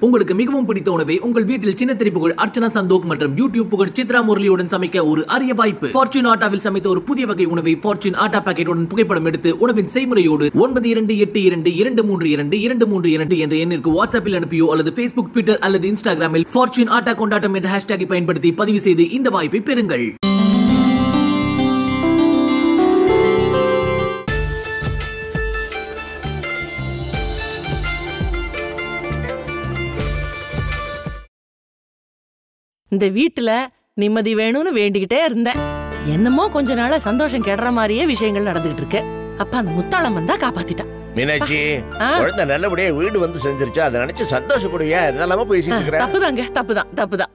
உங்களுக்கு மிகவும் பிடித்த உணவை உங்கள் வீட்டில் சின்ன திரை புகழ் அர்ச்சனா சந்தோக் மற்றும் யூடியூப் புகழ் சித்ரா முரளியுடன் சமைக்க ஒரு அரிய வாய்ப்பு ஃபார்ச்சூன் ஆட்டாவில் சமைத்த ஒரு புதிய வகை உணவை ஃபார்ச்சூன் ஆட்டா பாக்கெட்டுடன் புகைப்படம் எடுத்து உணவின் செய்முறையோடு ஒன்பது இரண்டு எட்டு இரண்டு இரண்டு மூன்று இரண்டு இரண்டு மூன்று இரண்டு என்ற எண்ணிற்கு வாட்ஸ்அப்பில் அனுப்பியோ அல்லது ஃபேஸ்புக் ட்விட்டர் அல்லது இன்ஸ்டாகிராமில் ஃபார்ச்சூன் ஆட்டா கொண்டாட்டம் என்ற ஹேஷ்டேகை பயன்படுத்தி பதிவு செய்து இந்த வாய்ப்பை பெறுங்கள் இந்த வீட்டுல நிம்மதி வேணும்னு வேண்டிக்கிட்டே இருந்தேன் என்னமோ கொஞ்ச நாளா சந்தோஷம் கெடுற மாதிரியே விஷயங்கள் நடந்துகிட்டு இருக்கு அப்ப அந்த முத்தாளம் வந்தா காப்பாத்திட்டான் மீனாட்சி ஆ. குழந்தை நல்லபடியா வீடு வந்து செஞ்சிருச்சு அதை நினைச்சு சந்தோஷப்படுவியா இதெல்லாம பேசிட்டு இருக்கிற தப்புதாங்க தப்புதான் தப்புதான்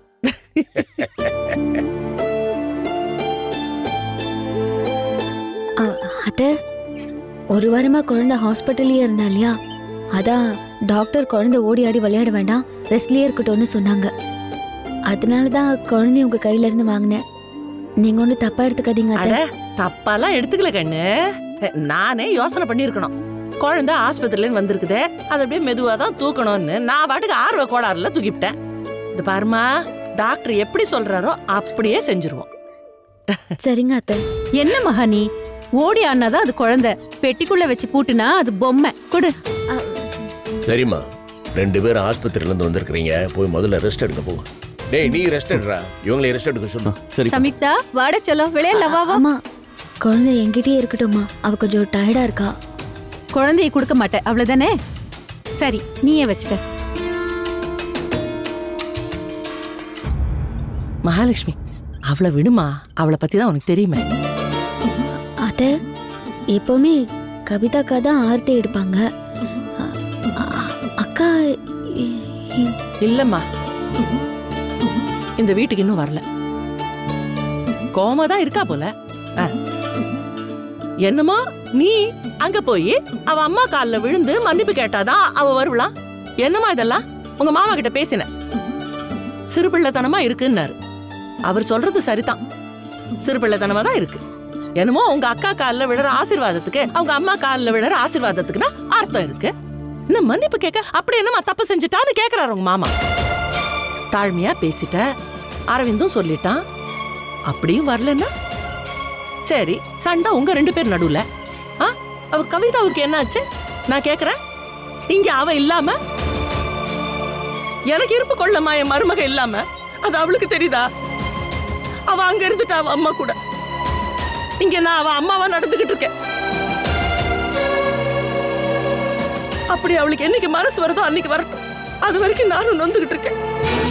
அத்தை ஒரு வாரமா குழந்தை ஹாஸ்பிட்டல்லயே இருந்தா இல்லையா அதான் டாக்டர் குழந்தை ஓடி ஆடி விளையாட வேண்டாம் ரெஸ்ட்லயே இருக்கட்டும்னு சொன்னாங்க அதனால தான் குழந்தைய உங்க கையில இருந்து வாங்கினேன் நீங்க ஒன்றும் தப்பா எடுத்துக்காதீங்க அட அத்தை தப்பாலாம் எடுத்துக்கல கண்ணு நானே யோசனை பண்ணிருக்கணும் குழந்தை ஆஸ்பத்திரில வந்திருக்குதே அதை அப்படியே மெதுவா தான் தூக்கணும்னு நான் பாட்டுக்கு ஆர்வ கோளாறுல தூக்கிவிட்டேன் இது பாருமா டாக்டர் எப்படி சொல்றாரோ அப்படியே செஞ்சிருவோம் சரிங்க அத்தை என்ன மகானி ஓடி ஆனாதான் அது குழந்தை பெட்டிக்குள்ள வச்சு பூட்டுனா அது பொம்மை கொடு சரிம்மா ரெண்டு பேரும் ஆஸ்பத்திரியில இருந்து வந்திருக்கிறீங்க போய் முதல்ல ரெஸ்ட் எடுக்க போங்க டேய் நீ ரெஸ்ட் எடுறா இவங்களை ரெஸ்ட் எடுக்க சொல்லு சரி சமிக்தா வாட செல்லம் விளையாடல வா வா அம்மா குழந்தை என்கிட்டயே இருக்கட்டும்மா அவ கொஞ்சம் டயர்டா இருக்கா குழந்தையை கொடுக்க மாட்டேன் அவ்வளவுதானே சரி நீயே வச்சுக்க மகாலட்சுமி அவளை விடுமா அவளை பத்தி தான் உனக்கு தெரியுமே அத்தை எப்பவுமே கவிதாக்கா தான் ஆர்த்தி எடுப்பாங்க அ- அ- அக்கா இ- இ- இல்லம்மா இந்த வீட்டுக்கு இன்னும் வரல கோமா தான் இருக்கா போல ஆ. என்னமோ நீ அங்க போய் அவ அம்மா கால்ல விழுந்து மன்னிப்பு கேட்டாதான் அவ வருவலாம் என்னம்மா இதெல்லாம் உங்க மாமா கிட்ட பேசின சிறுபிள்ளைத்தனமா இருக்குன்னாரு அவர் சொல்றது சரிதான் சிறுபிள்ளைத்தனமா தான் இருக்கு என்னமோ உங்க அக்கா கால்ல விழற ஆசீர்வாதத்துக்கு அவங்க அம்மா கால்ல விழற ஆசீர்வாதத்துக்குன்னா அர்த்தம் இருக்கு என்ன மன்னிப்பு கேட்க அப்படி என்னமா தப்பு செஞ்சுட்டான்னு கேக்குறாரு உங்க மாமா தாழ்மையா பேசிட்ட அரவிந்தும் சொல்லிட்டான் அப்படியும் வரலன்னா சரி சண்டை உங்க ரெண்டு பேர் நடுவுல ஆ அவ கவிதாவுக்கு என்னாச்சு நான் கேக்குறேன் இங்க அவ இல்லாம எனக்கு இருப்பு கொள்ளமா என் மருமக இல்லாம அது அவளுக்கு தெரியுதா அவ அங்க இருந்துட்டா அவ அம்மா கூட இங்க நான் அவ அம்மாவா நடந்துகிட்டு இருக்கேன் அப்படி அவளுக்கு என்னைக்கு மனசு வருதோ அன்னைக்கு வரட்டும் அது வரைக்கும் நானும் நொந்துகிட்டு இருக்கேன்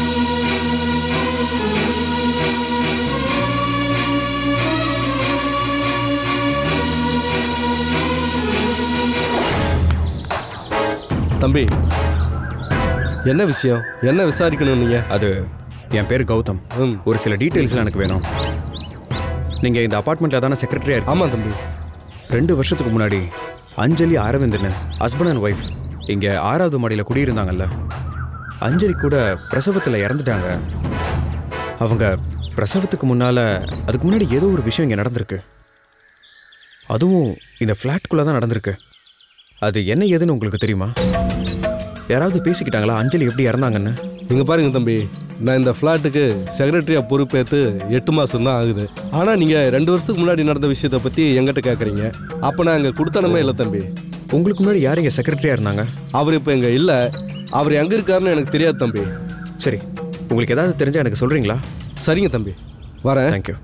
தம்பி என்ன விஷயம் என்ன விசாரிக்கணும் நீங்க அது என் பேர் கௌதம் ம். ஒரு சில டீட்டெயில்ஸ்லாம் எனக்கு வேணும் நீங்கள் இந்த அப்பார்ட்மெண்ட்டில் தானே செக்ரட்டரியாக இருக்கு ஆமா தம்பி ரெண்டு வருஷத்துக்கு முன்னாடி Anjali Aravindan husband and wife இங்கே ஆறாவது மாடியில் குடியிருந்தாங்கல்ல அஞ்சலி கூட பிரசவத்தில் இறந்துட்டாங்க அவங்க பிரசவத்துக்கு முன்னால் அதுக்கு முன்னாடி ஏதோ ஒரு விஷயம் இங்கே நடந்திருக்கு அதுவும் இந்த ஃப்ளாட்குள்ளே தான் நடந்திருக்கு அது என்ன ஏதுன்னு உங்களுக்கு தெரியுமா யாராவது பேசிக்கிட்டாங்களா அஞ்சலி எப்படி இறந்தாங்கன்னு இங்க பாருங்க தம்பி நான் இந்த ஃப்ளாட்டுக்கு செக்ரட்டரியா பொறுப்பேற்று எட்டு மாசம் தான் ஆகுது ஆனா நீங்க ரெண்டு வருஷத்துக்கு முன்னாடி நடந்த விஷயத்தை பத்தி எங்கிட்ட கேக்குறீங்க அப்ப நான் அங்க கொடுத்தனமே இல்லை தம்பி உங்களுக்கு முன்னாடி யார் இங்கே செக்ரட்டரியாக இருந்தாங்க அவர் இப்ப இங்க இல்ல அவர் எங்க இருக்காருன்னு எனக்கு தெரியாது தம்பி சரி உங்களுக்கு ஏதாவது தெரிஞ்சா எனக்கு சொல்கிறீங்களா சரிங்க தம்பி வரேன் தேங்க்யூ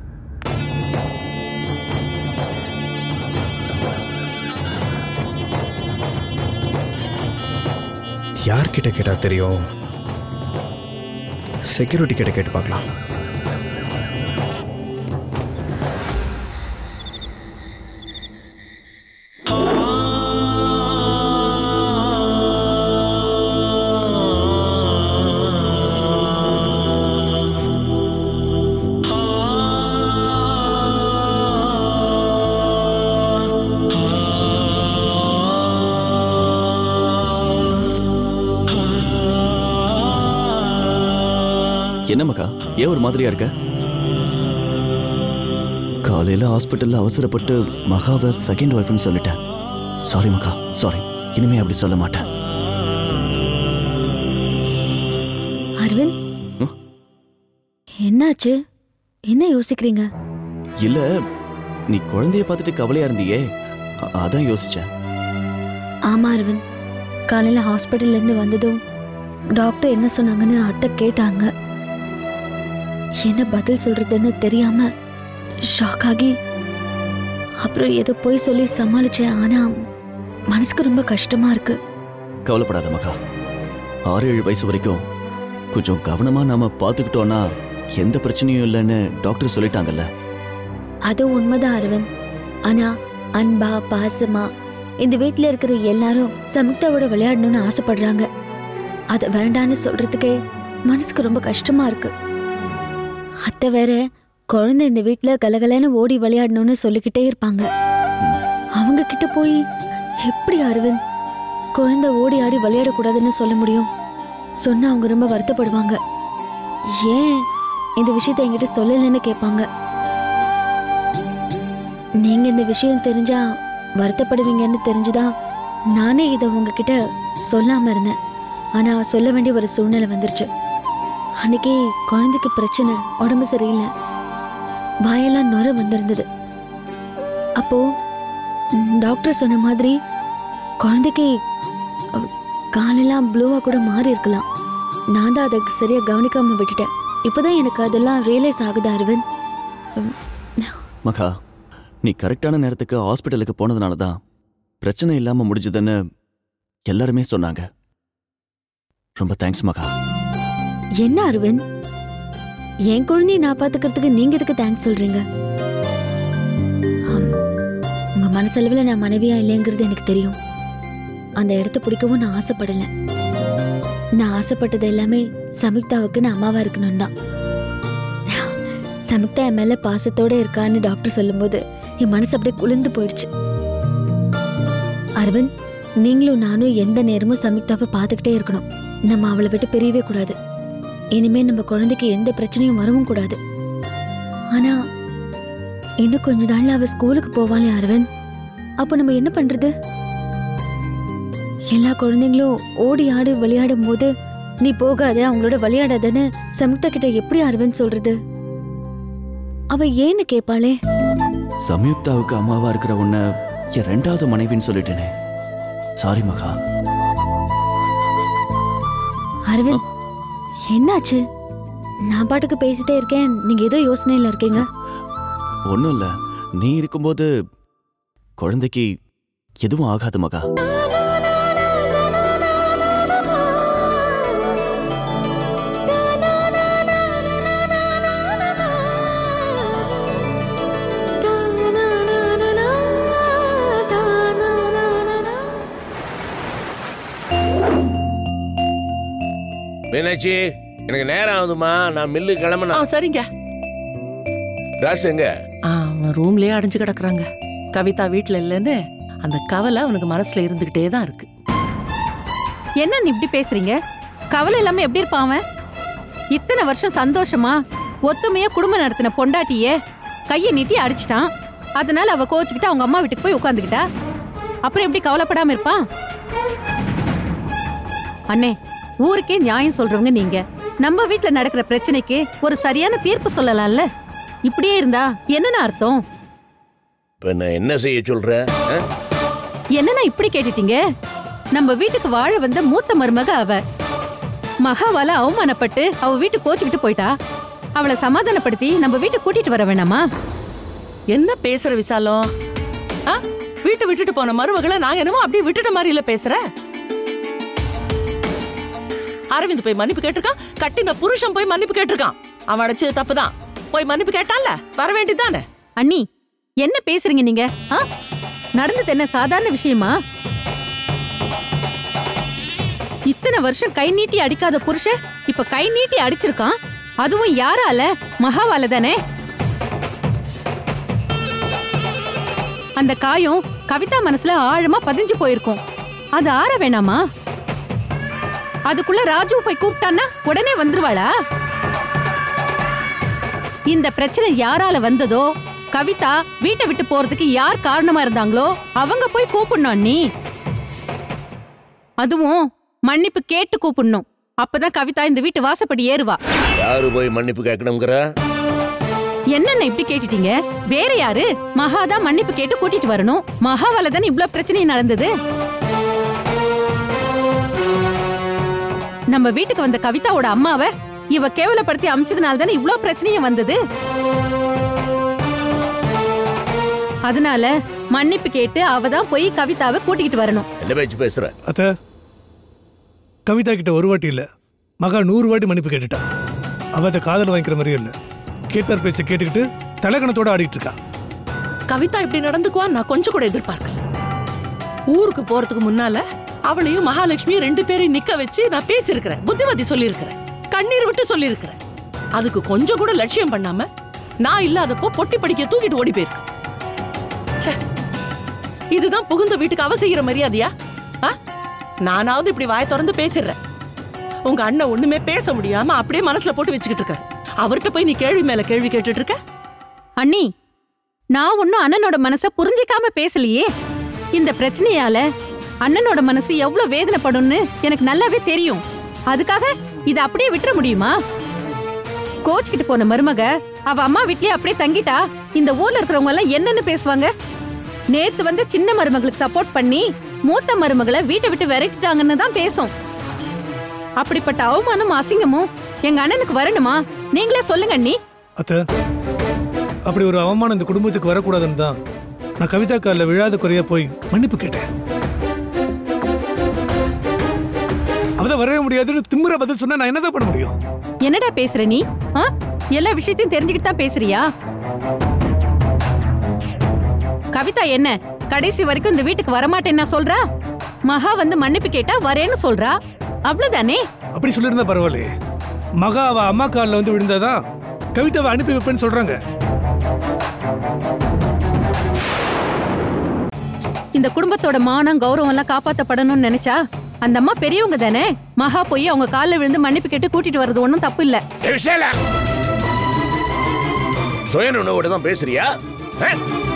யார்கிட்ட கேட்டா தெரியும் செக்யூரிட்டி கிட்ட கேட்டு பார்க்கலாம் என்ன மக்கா ஏன் ஒரு மாதிரியா இருக்க காலையில ஹாஸ்பிட்டல்ல அவசரப்பட்டு மகாவை செகண்ட் ஒய்ஃப்னு சொல்லிட்டேன் சாரி மக்கா சாரி இனிமே அப்படி சொல்ல மாட்டேன் அரவிந்த் ம்? என்னாச்சு என்ன யோசிக்கிறீங்க இல்ல நீ குழந்தைய பார்த்துட்டு கவலையா இருந்தியே அ- அதான் யோசிச்சேன் ஆமா அரவிந்த் காலையில ஹாஸ்பிட்டல்ல இருந்து வந்ததும் டாக்டர் என்ன சொன்னாங்கன்னு அத்தை கேட்டாங்க என்ன பதில் சொல்றதுன்னு தெரியாம ஷாக் ஆகி அப்புறம் ஏதோ போய் சொல்லி சமாளிச்சேன் ஆனா மனசுக்கு ரொம்ப கஷ்டமா இருக்கு கவலைப்படாத மகா ஆறு ஏழு வயசு வரைக்கும் கொஞ்சம் கவனமா நாம பார்த்துக்கிட்டோம்னா எந்த பிரச்சனையும் இல்லைன்னு டாக்டர் சொல்லிட்டாங்கல்ல அது உண்மைதான் அரவிந்த் ஆனா அன்பா பாசமா இந்த வீட்ல இருக்கிற எல்லாரும் சமுக்தாவோட விளையாடணும்னு ஆசைப்படுறாங்க அத வேண்டான்னு சொல்றதுக்கே மனசுக்கு ரொம்ப கஷ்டமா இருக்கு அத்தை வேற குழந்தை இந்த வீட்ல கலகலன்னு ஓடி விளையாடணும்னு சொல்லிக்கிட்டே இருப்பாங்க அவங்க கிட்ட போய் எப்படி அரவிந்த் குழந்தை ஓடி ஆடி விளையாடக்கூடாதுன்னு சொல்ல முடியும் சொன்னா அவங்க ரொம்ப வருத்தப்படுவாங்க ஏன் இந்த விஷயத்தை என்கிட்ட சொல்லலைன்னு கேட்பாங்க நீங்க இந்த விஷயம் தெரிஞ்சா வருத்தப்படுவீங்கன்னு தெரிஞ்சுதான் நானே இதை உங்ககிட்ட சொல்லாம இருந்தேன் ஆனா சொல்ல வேண்டிய ஒரு சூழ்நிலை வந்துருச்சு அன்னைக்கு குழந்தைக்கு பிரச்சனை உடம்பு சரியில்லை வாயெல்லாம் நுர வந்திருந்தது அப்போ ம், டாக்டர் சொன்ன மாதிரி குழந்தைக்கு அ, காலெல்லாம் ப்ளூவா கூட மாறி இருக்கலாம் நான் தான் அதை சரியா கவனிக்காம விட்டுட்டேன் இப்போதான் எனக்கு அதெல்லாம் ரியலைஸ் ஆகுது அரவிந்த் ம், மகா நீ கரெக்டான நேரத்துக்கு ஹாஸ்பிட்டலுக்கு போனதுனால தான் பிரச்சனை இல்லாம முடிஞ்சதுன்னு எல்லாருமே சொன்னாங்க ரொம்ப தேங்க்ஸ் மகா என்ன அரவிந்த் என் குழந்தைய நான் பாத்துக்கிறதுக்கு நீங்க எதுக்கு தேங்க்ஸ் சொல்றீங்க ஆம், உங்க மனசளவுல நான் மனைவியா இல்லைங்கிறது எனக்கு தெரியும் அந்த இடத்த பிடிக்கவும் நான் ஆசைப்படல நான் ஆசைப்பட்டது எல்லாமே சமிக்தாவுக்கு நான் அம்மாவா இருக்கணும் தான் சமிக்தா என் மேல பாசத்தோட இருக்கான்னு டாக்டர் சொல்லும்போது என் மனசு அப்படியே குளிர்ந்து போயிடுச்சு அரவிந்த் நீங்களும் நானும் எந்த நேரமும் சமிக்தாவை பார்த்துக்கிட்டே இருக்கணும் நம்ம அவளை விட்டு பிரியவே கூடாது இனிமே நம்ம குழந்தைக்கு எந்த பிரச்சனையும் வரவும் கூடாது ஆனா இன்னும் கொஞ்ச நாள்ல அவ ஸ்கூலுக்கு போவாளே அரவிந்த் அப்போ நம்ம என்ன பண்றது எல்லா குழந்தைங்களும் ஓடி ஆடி விளையாடும் போது நீ போகாத அவங்களோட விளையாடாதன்னு சமுக்தா கிட்ட எப்படி அரவிந்த் சொல்றது அவ ஏன்னு கேட்பாளே சம்யுக்தாவுக்கு அம்மாவா இருக்கிற உன்னை என் ரெண்டாவது மனைவின்னு சொல்லிட்டேனே சாரி மகா அரவிந்த் என்னாச்சு நான் பாட்டுக்கு பேசிட்டே இருக்கேன் நீங்க ஏதோ யோசனையில இருக்கீங்க ஒன்றும் இல்லை நீ இருக்கும்போது குழந்தைக்கு எதுவும் ஆகாது மகா மீனாட்சி எனக்கு நேரம் ஆகுதுமா நான் மில்லு ஆ கிளம்புனா சரிங்க ராசு எங்க ஆ, அவன் ரூம்லயே அடைஞ்சு கிடக்குறாங்க கவிதா வீட்ல இல்லைன்னு அந்த கவலை அவனுக்கு மனசுல இருந்துகிட்டே தான் இருக்கு என்ன நீ இப்படி பேசுறீங்க கவலை இல்லாம எப்படி இருப்பான் அவன் இத்தனை வருஷம் சந்தோஷமா ஒத்துமையா குடும்பம் நடத்தின பொண்டாட்டிய கையை நீட்டி அடிச்சிட்டான் அதனால அவ கோச்சுக்கிட்டு அவங்க அம்மா வீட்டுக்கு போய் உட்காந்துக்கிட்டா அப்புறம் எப்படி கவலைப்படாம இருப்பான் அண்ணே ஊருக்கே நியாயம் சொல்றவங்க நீங்க நம்ம வீட்ல நடக்கிற பிரச்சனைக்கு ஒரு சரியான தீர்ப்பு சொல்லலாம்ல இப்படியே இருந்தா என்னன்னு அர்த்தம் இப்ப நான் என்ன செய்ய சொல்ற ஆ? என்னண்ணா இப்படி கேட்டுட்டீங்க நம்ம வீட்டுக்கு வாழ வந்த மூத்த மருமக அவ மகாவால அவமானப்பட்டு அவ வீட்டுக்கு கோச்சுக்கிட்டு போயிட்டா அவளை சமாதானப்படுத்தி நம்ம வீட்டுக்கு கூட்டிட்டு வர வேணாமா என்ன பேசுற விசாலம் ஆ வீட்டை விட்டுட்டு போன மருமகளை நான் என்னமோ அப்படியே விட்டுட்ட மாதிரி இல்ல பேசுற அரவிந்த் போய் மன்னிப்பு கேட்டிருக்கான் கட்டின புருஷன் போய் மன்னிப்பு கேட்டிருக்கான் அவன் அடைச்சது தப்புதான் போய் மன்னிப்பு கேட்டான்ல வர வேண்டியதானே அண்ணி என்ன பேசுறீங்க நீங்க ஆ நடந்தது என்ன சாதாரண விஷயமா இத்தனை வருஷம் கை நீட்டி அடிக்காத புருஷன் இப்ப கை நீட்டி அடிச்சிருக்கான் அதுவும் யாரால மகாவால தானே அந்த காயம் கவிதா மனசுல ஆழமா பதிஞ்சு போயிருக்கும் அது ஆற வேணாமா அதுக்குள்ள ராஜு போய் கூப்பிட்டான்னா உடனே வந்துருவாளா இந்த பிரச்சனை யாரால வந்ததோ கவிதா வீட்டை விட்டு போறதுக்கு யார் காரணமா இருந்தாங்களோ அவங்க போய் கூப்பிடணும் நீ அதுவும் மன்னிப்பு கேட்டு கூப்பிடணும் அப்பதான் கவிதா இந்த வீட்டு வாசப்படி ஏறுவா யாரு போய் மன்னிப்பு கேட்கணுங்கிற என்னென்ன இப்படி கேட்டுட்டீங்க வேற யாரு மகா தான் மன்னிப்பு கேட்டு கூட்டிட்டு வரணும் மகாவால தானே இவ்ளோ பிரச்சனை நடந்தது நம்ம வீட்டுக்கு வந்த கவிதாவோட அம்மாவை இவ கேவலப்படுத்தி அமிச்சதுனால தானே இவ்ளோ பிரச்சனையும் வந்தது அதனால மன்னிப்பு கேட்டு அவ தான் போய் கவிதாவை கூட்டிக்கிட்டு வரணும் என்ன பேச்சு பேசுற அத்த கவிதா கிட்ட ஒரு வாட்டி இல்ல மகா நூறு வாட்டி மன்னிப்பு கேட்டுட்டா அவ அதை காதல் வாங்கிக்கிற மாதிரியும் இல்ல கேட்டார் பேச்சை கேட்டுக்கிட்டு தலைக்கணத்தோட ஆடிட்டு இருக்கா கவிதா இப்படி நடந்துக்குவா நான் கொஞ்சம் கூட எதிர்பார்க்கல ஊருக்கு போறதுக்கு முன்னால அவளையும் மகாலட்சுமியும் ரெண்டு பேரையும் நிக்க வச்சு நான் பேசியிருக்கிறேன் புத்திமதி சொல்லியிருக்கிறேன் கண்ணீர் விட்டு சொல்லியிருக்கிறேன் அதுக்கு கொஞ்சம் கூட லட்சியம் பண்ணாம நான் இல்லாதப்போ பொட்டி படிக்க தூக்கிட்டு ஓடி போயிருக்கு ச்சே, இதுதான் புகுந்த வீட்டுக்கு அவ செய்யற மரியாதையா ஆ? நானாவது இப்படி வாய் திறந்து பேசிடுறேன் உங்க அண்ணன் ஒண்ணுமே பேச முடியாம அப்படியே மனசுல போட்டு வச்சுக்கிட்டு இருக்காரு அவர்கிட்ட போய் நீ கேள்வி மேல கேள்வி கேட்டுட்டு இருக்க அண்ணி நான் ஒன்னும் அண்ணனோட மனச புரிஞ்சிக்காம பேசலையே இந்த பிரச்சனையால அண்ணனோட மனசு எவ்வளவு வேதனைப்படும்னு எனக்கு நல்லாவே தெரியும் அதுக்காக இத அப்படியே விட்டுற முடியுமா கோச்சுக்கிட்டு போன மருமக அவ அம்மா வீட்லயே அப்படியே தங்கிட்டா இந்த ஊர்ல இருக்கிறவங்க எல்லாம் என்னன்னு பேசுவாங்க நேத்து வந்து சின்ன மருமகளுக்கு சப்போர்ட் பண்ணி மூத்த மருமகளை வீட்டை விட்டு விரட்டிட்டாங்கன்னு தான் பேசும் அப்படிப்பட்ட அவமானமும் அசிங்கமும் எங்க அண்ணனுக்கு வரணுமா நீங்களே சொல்லுங்க அண்ணி அத்த அப்படி ஒரு அவமானம் இந்த குடும்பத்துக்கு வரக்கூடாதுன்னு தான் நான் கவிதா காலில் விழாத குறைய போய் மன்னிப்பு கேட்டேன் அவதான் வரவே முடியாதுன்னு திமிர பதில் சொன்னா நான் என்னதான் பண்ண முடியும் என்னடா பேசுற நீ ஆ? எல்லா விஷயத்தையும் தெரிஞ்சுக்கிட்டு தான் பேசுறியா கவிதா என்ன கடைசி வரைக்கும் இந்த வீட்டுக்கு வரமாட்டேன்னா சொல்றா மகா வந்து மன்னிப்பு கேட்டா வரேன்னு சொல்றா அவ்வளவுதானே அப்படி சொல்லியிருந்தா பரவாயில்லையே மகா அவ அம்மா காலில் வந்து விழுந்தாதான் கவிதாவை அனுப்பி வைப்பேன்னு சொல்றாங்க இந்த குடும்பத்தோட மானம் கௌரவம் எல்லாம் காப்பாத்தப்படணும்னு நினைச்சா அந்த அம்மா பெரியவங்க தானே மகா போய் அவங்க காலில் விழுந்து மன்னிப்பு கேட்டு கூட்டிட்டு வர்றது ஒன்றும் தப்பு இல்ல ஏய், விஷாலா சுயநுணவோட தான் பேசுறியா ஆ?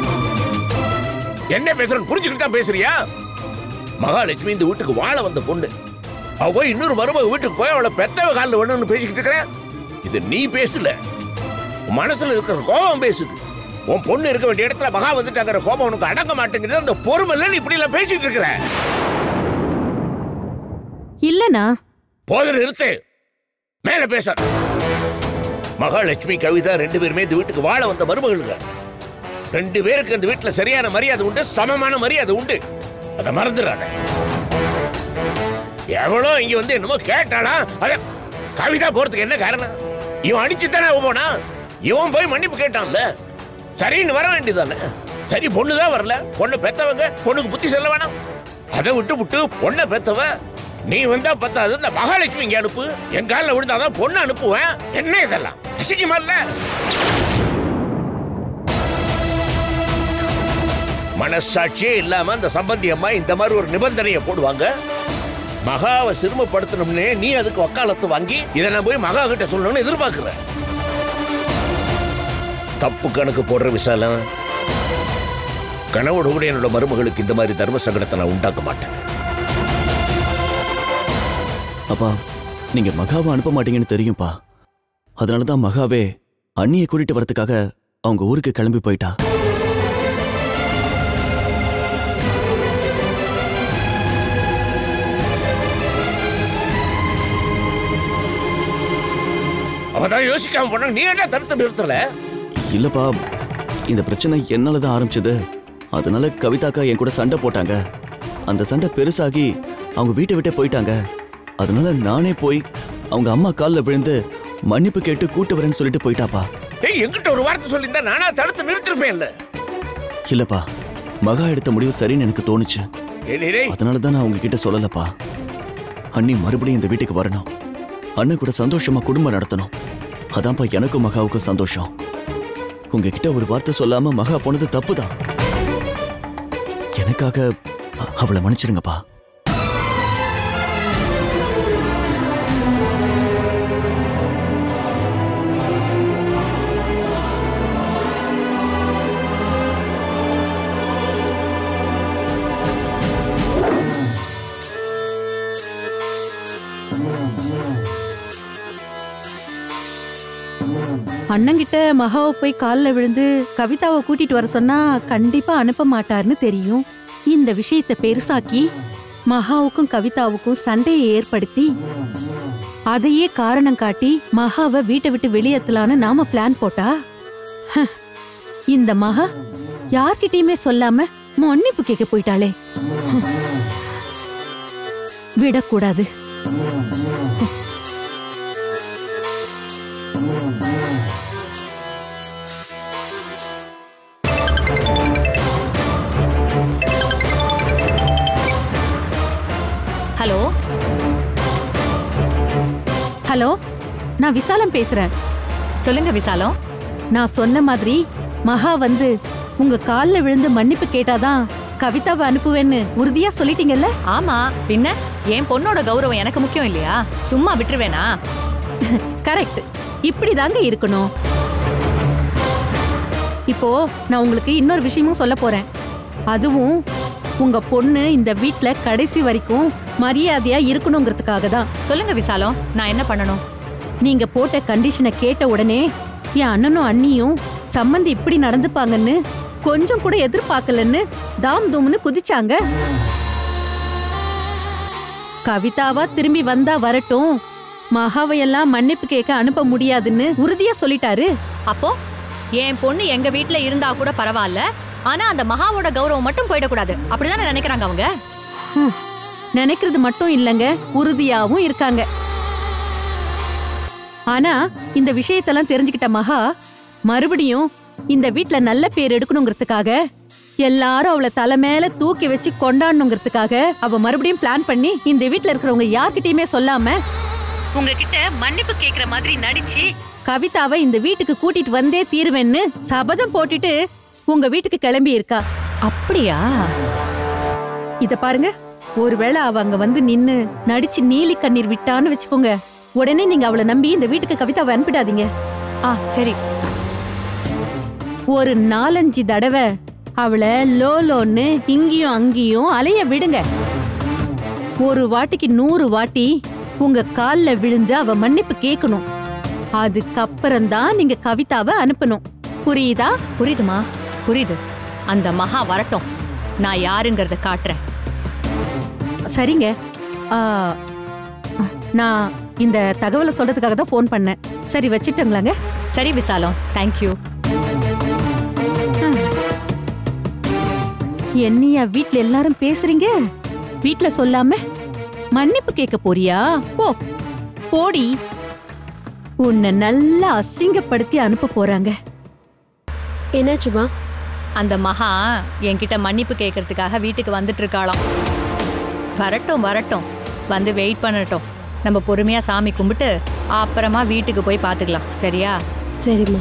என்ன பேசுறேன்னு புரிஞ்சுக்கிட்டு தான் பேசுறியா மகாலட்சுமி இந்த வீட்டுக்கு வாழ வந்த பொண்ணு அவ போய் இன்னொரு மருமக வீட்டுக்கு போய் அவளை பெத்தவ காலில் வேணும்னு பேசிக்கிட்டு இருக்கிற இது நீ பேசல உன் மனசுல இருக்கிற கோபம் பேசுது உன் பொண்ணு இருக்க வேண்டிய இடத்துல மகா வந்துட்டாங்கிற கோபம் உனக்கு அடங்க மாட்டேங்குது அந்த பொறுமை இல்லை நீ இப்படி எல்லாம் பேசிட்டு இருக்கிற இல்லனா போதும் நிறுத்து மேல பேச மகாலட்சுமி கவிதா ரெண்டு பேருமே இந்த வீட்டுக்கு வாழ வந்த மருமகளுங்க ரெண்டு பேருக்கு இந்த வீட்டுல சரியான மரியாதை உண்டு சமமான மரியாதை உண்டு அதை மறந்துடாத எவ்வளோ இங்க வந்து என்னமோ கேட்டானா அத கவிதா போறதுக்கு என்ன காரணம் இவன் அடிச்சு தானே போனா இவன் போய் மன்னிப்பு கேட்டான்ல சரின்னு வர வேண்டியதானே சரி பொண்ணு தான் வரல பொண்ணு பெத்தவங்க பொண்ணுக்கு புத்தி சொல்ல வேணாம் அதை விட்டு விட்டு பொண்ணை பெத்தவ நீ வந்தா பத்தாது இந்த மகாலட்சுமி இங்க அனுப்பு என் காலில் விழுந்தாதான் பொண்ணு அனுப்புவேன் என்ன இதெல்லாம் அசிங்கமா இல்ல மனசாட்சியே இல்லாம அந்த சம்பந்தி அம்மா இந்த மாதிரி ஒரு நிபந்தனையை போடுவாங்க மகாவை சிறுமப்படுத்தணும்னே நீ அதுக்கு வக்காலத்து வாங்கி இதை நான் போய் மகா கிட்ட சொல்லணும்னு எதிர்பார்க்கிற தப்பு கணக்கு போடுற விசாலம் கனவோட கூட என்னோட மருமகளுக்கு இந்த மாதிரி தர்ம சங்கடத்தை நான் உண்டாக்க மாட்டேன் அப்பா நீங்க மகாவை அனுப்ப மாட்டீங்கன்னு தெரியும்பா அதனால தான் மகாவே அண்ணியை கூட்டிட்டு வரதுக்காக அவங்க ஊருக்கு கிளம்பி போயிட்டா அவன் தான் யோசிக்காம போனா நீ என்ன தடுத்து நிறுத்தல இல்லப்பா இந்த பிரச்சனை என்னால தான் ஆரம்பிச்சது அதனால கவிதாக்கா என் கூட சண்டை போட்டாங்க அந்த சண்டை பெருசாகி அவங்க வீட்டை விட்டே போயிட்டாங்க அதனால நானே போய் அவங்க அம்மா காலில் விழுந்து மன்னிப்பு கேட்டு கூட்டு வரேன்னு சொல்லிட்டு போயிட்டாப்பா ஏய் என்கிட்ட ஒரு வார்த்தை சொல்லியிருந்தா நானா தடுத்து நிறுத்திருப்பேன்ல இல்லப்பா மகா எடுத்த முடிவு சரின்னு எனக்கு தோணுச்சு ஏய், டேய், டேய். அதனால தான் நான் உங்ககிட்ட சொல்லலப்பா அண்ணி மறுபடியும் இந்த வீட்டுக்கு வரணும் அண்ணன் கூட சந்தோஷமா குடும்பம் நடத்தணும் அதான்ப்பா எனக்கும் மகாவுக்கும் சந்தோஷம் உங்ககிட்ட ஒரு வார்த்தை சொல்லாம மகா போனது தப்புதான் எனக்காக அ- அவளை மன்னிச்சிருங்கப்பா அண்ணங்கிட்ட மகாவை போய் காலில் விழுந்து கவிதாவை கூட்டிட்டு வர சொன்னா கண்டிப்பா அனுப்ப மாட்டார்னு தெரியும் இந்த விஷயத்தை பெருசாக்கி மகாவுக்கும் கவிதாவுக்கும் சண்டையை ஏற்படுத்தி அதையே காரணம் காட்டி மகாவை வீட்டை விட்டு வெளியேத்தலான்னு நாம பிளான் போட்டா ஹ, இந்த மகா யார்கிட்டயுமே சொல்லாம மன்னிப்பு கேட்க போயிட்டாளே ஹ. விடக்கூடாது ஹலோ ஹலோ நான் விசாலம் பேசுறேன் சொல்லுங்க விசாலம் நான் சொன்ன மாதிரி மகா வந்து உங்க கால்ல விழுந்து மன்னிப்பு கேட்டாதான் கவிதாவை அனுப்புவேன்னு உறுதியா சொல்லிட்டீங்கல்ல ஆமா பின்ன என் பொண்ணோட கௌரவம் எனக்கு முக்கியம் இல்லையா சும்மா விட்டுருவேனா கரெக்ட் இப்படிதாங்க இருக்கணும் இப்போ நான் உங்களுக்கு இன்னொரு விஷயமும் சொல்ல போறேன் அதுவும் உங்க பொண்ணு இந்த வீட்ல கடைசி வரைக்கும் மரியாதையா இருக்கணுங்கிறதுக்காக தான் சொல்லுங்க விசாலம் நான் என்ன பண்ணணும் நீங்க போட்ட கண்டிஷனை கேட்ட உடனே என் அண்ணனும் அண்ணியும் சம்மந்தி இப்படி நடந்துப்பாங்கன்னு கொஞ்சம் கூட எதிர்பார்க்கலன்னு தாம் தூம்னு குதிச்சாங்க கவிதாவா திரும்பி வந்தா வரட்டும் மகாவையெல்லாம் மன்னிப்பு கேட்க அனுப்ப முடியாதுன்னு உறுதியா சொல்லிட்டாரு அப்போ என் பொண்ணு எங்க வீட்ல இருந்தா கூட பரவாயில்ல ஆனா அந்த மகாவோட கௌரவம் மட்டும் போயிடக்கூடாது அப்படிதானே நினைக்கிறாங்க அவங்க ஹம், நினைக்கிறது மட்டும் இல்லைங்க உறுதியாவும் இருக்காங்க ஆனா இந்த விஷயத்தெல்லாம் தெரிஞ்சுக்கிட்ட மகா மறுபடியும் இந்த வீட்ல நல்ல பேர் எடுக்கணுங்கிறதுக்காக எல்லாரும் அவளை தலை மேல தூக்கி வச்சு கொண்டாடணுங்கிறதுக்காக அவ மறுபடியும் பிளான் பண்ணி இந்த வீட்ல இருக்கிறவங்க யார்கிட்டயுமே சொல்லாம உங்ககிட்ட மன்னிப்பு கேக்குற மாதிரி நடிச்சு கவிதாவை இந்த வீட்டுக்கு கூட்டிட்டு வந்தே தீருவேன்னு சபதம் போட்டுட்டு உங்க வீட்டுக்கு கிளம்பி இருக்கா அப்படியா இத பாருங்க ஒருவேளை அவ அங்க வந்து நின்னு நடிச்சு நீலி கண்ணீர் விட்டான்னு வச்சுக்கோங்க உடனே நீங்க அவளை நம்பி இந்த வீட்டுக்கு கவிதாவை அனுப்பிடாதீங்க ஆ சரி ஒரு நாலஞ்சு தடவை அவளை லோலோன்னு இங்கேயும் அங்கேயும் அலைய விடுங்க ஒரு வாட்டிக்கு நூறு வாட்டி உங்க கால்ல விழுந்து அவ மன்னிப்பு கேட்கணும் அதுக்கப்புறம் தான் நீங்க கவிதாவை அனுப்பணும் புரியுதா புரியுதுமா புரியுது அந்த மகா வரட்டும் நான் யாருங்கிறத காட்டுறேன் சரிங்க ஆ, நான் இந்த தகவலை சொல்றதுக்காக தான் ஃபோன் பண்ணேன் சரி வச்சிட்டங்களாங்க சரி விசாலம் தேங்க்யூ என்னையா வீட்ல எல்லாரும் பேசுறீங்க வீட்ல சொல்லாம மன்னிப்பு கேட்க போறியா போ போடி உன்னை நல்லா அசிங்கப்படுத்தி அனுப்ப போறாங்க என்னாச்சுமா அந்த மகா என்கிட்ட மன்னிப்பு கேட்கறதுக்காக வீட்டுக்கு வந்துட்டு இருக்காளாம் வரட்டும் வரட்டும் வந்து வெயிட் பண்ணட்டும் நம்ம பொறுமையா சாமி கும்பிட்டு அப்புறமா வீட்டுக்கு போய் பார்த்துக்கலாம் சரியா சரிம்மா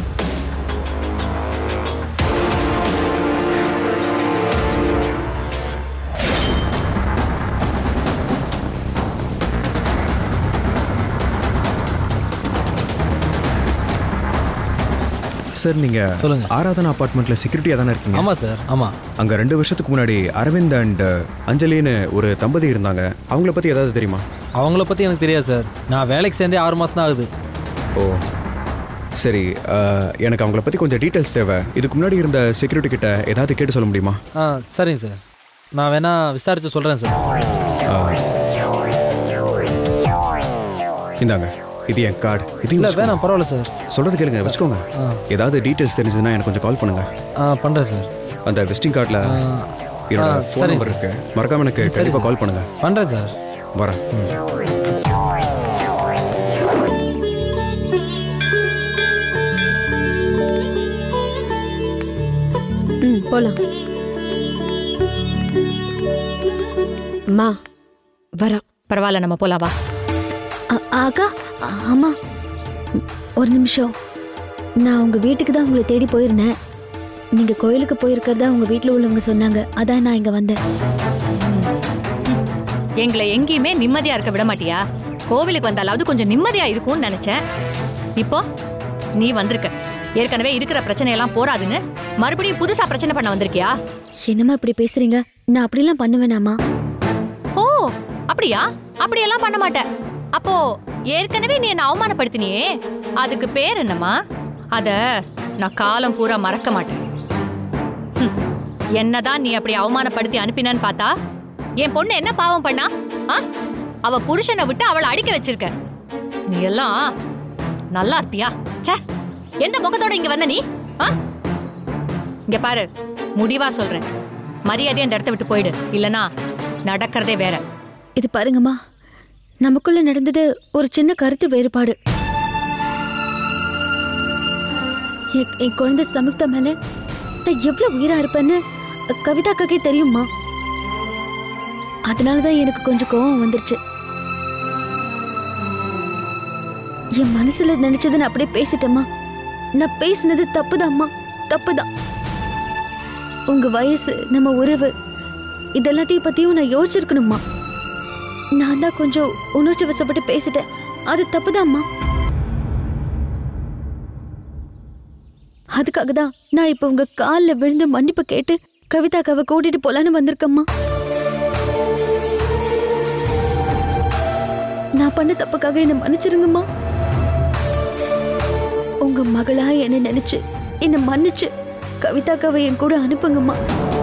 சார் நீங்க சொல்லுங்க. ஆராதனா அபார்ட்மெண்ட்ல செக்யூரிட்டியா தானே இருக்கீங்க ஆமா சார் ஆமா அங்க ரெண்டு வருஷத்துக்கு முன்னாடி அரவிந்த் அண்ட் அஞ்சலின்னு ஒரு தம்பதி இருந்தாங்க அவங்கள பத்தி ஏதாவது தெரியுமா அவங்கள பத்தி எனக்கு தெரியாது சார் நான் வேலைக்கு சேர்ந்தே ஆறு மாசம் தான் ஆகுது ஓ சரி அஹ், எனக்கு அவங்கள பத்தி கொஞ்சம் டீட்டெயில்ஸ் தேவை இதுக்கு முன்னாடி இருந்த செக்யூரிட்டி கிட்ட ஏதாவது கேட்டு சொல்ல முடியுமா ஆ சரிங்க சார் நான் வேணா விசாரிச்சு சொல்றேன் சார் அஹ், இந்தாங்க இது என் கார்டு இது இல்ல வேணாம் பரவாயில்ல சார் சொல்றது கேளுங்க வச்சுக்கோங்க ஆ. ஏதாவது டீட்டெயில்ஸ் தெரிஞ்சதுன்னா எனக்கு கொஞ்சம் கால் பண்ணுங்க ஆ பண்றேன் சார் அந்த விசிட்டிங் கார்டில் என்னோட ஆ, ஃபோன் சரிங்க நம்பர் சார். இருக்கு மறக்காம எனக்கு சரி கண்டிப்பாக சார். கால் பண்ணுங்க பண்றேன் சார் வரேன் ம் போலாம் அம்மா வரேன் பரவாயில்ல நம்ம போலாம் வா அ- அக்கா அ- அம்மா ஒரு நிமிஷம் நான் உங்க வீட்டுக்கு தான் உங்களை தேடி போயிருந்தேன் நீங்க கோயிலுக்கு போயிருக்கிறதா உங்க வீட்டில் உள்ளவங்க சொன்னாங்க அதான் நான் இங்க வந்தேன் எங்களை எங்கேயுமே நிம்மதியா இருக்க விட மாட்டியா கோவிலுக்கு வந்தாலாவது கொஞ்சம் நிம்மதியா இருக்கும்னு நினைச்சேன் இப்போ நீ வந்திருக்க ஏற்கனவே இருக்கிற பிரச்சனையெல்லாம் போராதுன்னு மறுபடியும் புதுசா பிரச்சனை பண்ண வந்திருக்கியா என்னம்மா இப்படி பேசுறீங்க நான் அப்படிலாம் பண்ணுவேனாமா ஓ அப்படியா அப்படியெல்லாம் பண்ண மாட்டேன் அப்போ ஏற்கனவே நீ என்ன அவமானப்படுத்தினியே அதுக்கு பேர் என்னம்மா அத நான் காலம் பூரா மறக்க மாட்டேன் ஹம். என்னதான் நீ அப்படி அவமானப்படுத்தி அனுப்பினான்னு பார்த்தா என் பொண்ணு என்ன பாவம் பண்ணா ஆ? அவ புருஷனை விட்டு அவளை அடிக்க வச்சிருக்க நீ எல்லாம் நல்லா இருப்பியா ச்சே எந்த முகத்தோட இங்க வந்த நீ ஆ? இங்க பாரு முடிவா சொல்றேன் மரியாதையா அந்த இடத்த விட்டு போயிடு இல்லனா நடக்கிறதே வேற இது பாருங்கம்மா நமக்குள்ள நடந்தது ஒரு சின்ன கருத்து வேறுபாடு என் என் குழந்தை சமுக்தா மேல நான் எவ்வளவு உயிரா இருப்பேன்னு கவிதாக்காக்கே தெரியுமா அதனாலதான் எனக்கு கொஞ்சம் கோவம் வந்துருச்சு என் மனசுல நினைச்சதை நான் அப்படியே பேசிட்டேம்மா நான் பேசினது தப்புதாம்மா தப்புதான் உங்க வயசு நம்ம உறவு இதெல்லாத்தையும் பத்தியும் நான் யோசிச்சிருக்கணுமா நான் தான் கொஞ்சம் உணர்ச்சி வசப்பட்டு பேசிட்டேன் அது தப்புதாம்மா அதுக்காக தான் நான் இப்போ உங்க காலில் விழுந்து மன்னிப்பு கேட்டு கவிதாக்காவை கூட்டிட்டு போலான்னு வந்திருக்கம்மா நான் பண்ண தப்புக்காக என்னை மன்னிச்சிருங்கம்மா உங்க மகளா என்ன நினைச்சு என்னை மன்னிச்சு கவிதாக்காவை என் கூட அனுப்புங்கம்மா